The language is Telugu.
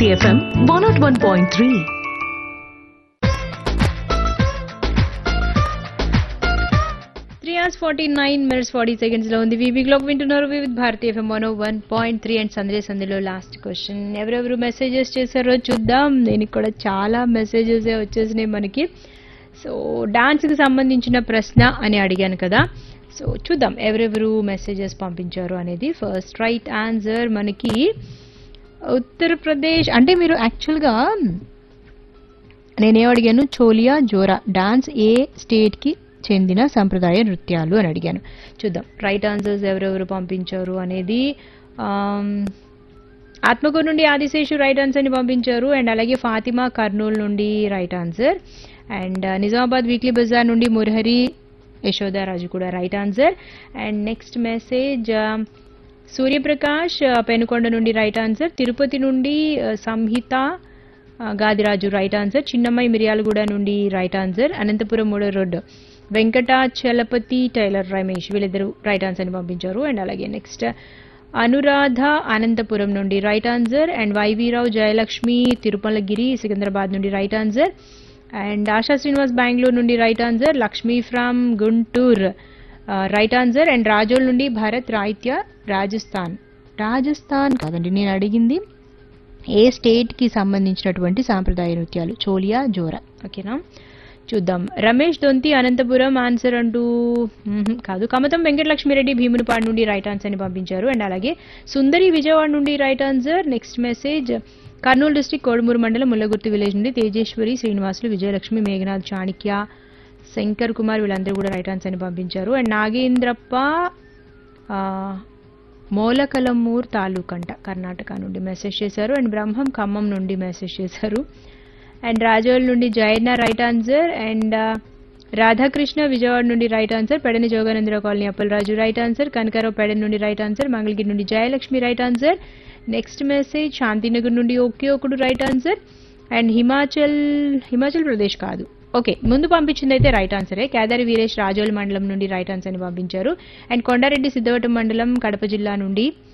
Bharati FM one naught one point three three hours forty nine minutes forty seconds లో ఉంది వీబీ క్లాక్ వింటున్నారు with Bharathi FM one one point three and Sunday సందేలో లాస్ట్ క్వశ్చన్ ఎవరెవరు మెసేజెస్ చేశారో చూద్దాం దీనికి కూడా చాలా మెసేజెస్ వచ్చేసినాయి మనకి సో డాన్స్కి సంబంధించిన ప్రశ్న అని అడిగాను కదా సో చూద్దాం ఎవరెవరు మెసేజెస్ పంపించారు అనేది ఫస్ట్ రైట్ ఆన్సర్ మనకి ఉత్తరప్రదేశ్ అంటే మీరు యాక్చువల్గా నేనేం అడిగాను చోలియా జోరా డాన్స్ ఏ స్టేట్కి చెందిన సంప్రదాయ నృత్యాలు అని అడిగాను చూద్దాం రైట్ ఆన్సర్స్ ఎవరెవరు పంపించారు అనేది ఆమ్, ఆత్మకూరు నుండి ఆదిశేషు రైట్ ఆన్సర్ని పంపించారు అండ్ అలాగే ఫాతిమా కర్నూలు నుండి right answer and Nizamabad weekly బజార్ నుండి మురహరి యశోదారాజు కూడా right answer and next message Suryaprakash ఆ, పెనుకొండ నుండి రైట్ ఆన్సర్ తిరుపతి నుండి ఆ, సంహిత ఆ, గాదిరాజు రైట్ ఆన్సర్ చిన్నమ్మాయి మిర్యాలగూడ నుండి రైట్ ఆన్సర్ అనంతపురం మూడో రోడ్ వెంకటాచలపతి టైలర్ రమేష్ వీళ్ళిద్దరు రైట్ ఆన్సర్ని పంపించారు అండ్ అలాగే నెక్స్ట్ అనురాధ అనంతపురం నుండి right answer and Y V Rao Jayalakshmi Tirumalagiri Secunderabad నుండి right answer and Asha Srinivas Bengaluru నుండి right answer Lakshmi from Guntur right answer and Razole నుండి భరత్ రాయిత్య రాజస్థాన్ రాజస్థాన్ కాదండి నేను అడిగింది ఏ స్టేట్కి సంబంధించినటువంటి సాంప్రదాయ నృత్యాలు చోలియా జోరా ఓకేనా చూద్దాం రమేష్ దొంతి అనంతపురం ఆన్సర్ అంటూ మ్మ్హ్, కాదు కమతం వెంకటలక్ష్మిరెడ్డి భీమునిపాడు నుండి రైట్ ఆన్సర్ని పంపించారు అండ్ అలాగే సుందరి విజయవాడ నుండి right answer next message Kurnool district Kodumuru mandal Mullagurthi village నుండి తేజేశ్వరి శ్రీనివాసులు విజయలక్ష్మి మేఘనాథ్ చాణిక్య శంకర్ కుమార్ వీళ్ళందరూ కూడా రైట్ ఆన్సర్ని పంపించారు అండ్ నాగేంద్రప్ప ఆ, మూలకలమూర్ తాలూకంట కర్ణాటక నుండి మెసేజ్ చేశారు అండ్ బ్రహ్మం ఖమ్మం నుండి మెసేజ్ చేశారు అండ్ రాజోల్ నుండి Jayanna right answer and Radhakrishna Vijayawada నుండి రైట్ ఆన్సర్ పెడని Joganandarao colony Appalaraju right answer Kanakarao Pedana నుండి రైట్ ఆన్సర్ మంగళగిరి నుండి Jayalakshmi right answer next message Shantinagar నుండి ఒకే ఒకడు right answer and Himachal Himachal Pradesh కాదు ఓకే ముందు పంపించింది అయితే రైట్ ఆన్సరే కేదారి వీరేష్ రాజోల్ మండలం నుండి రైట్ ఆన్సర్ని పంపించారు అండ్ కొండారెడ్డి సిద్ధవటం మండలం కడప జిల్లా నుండి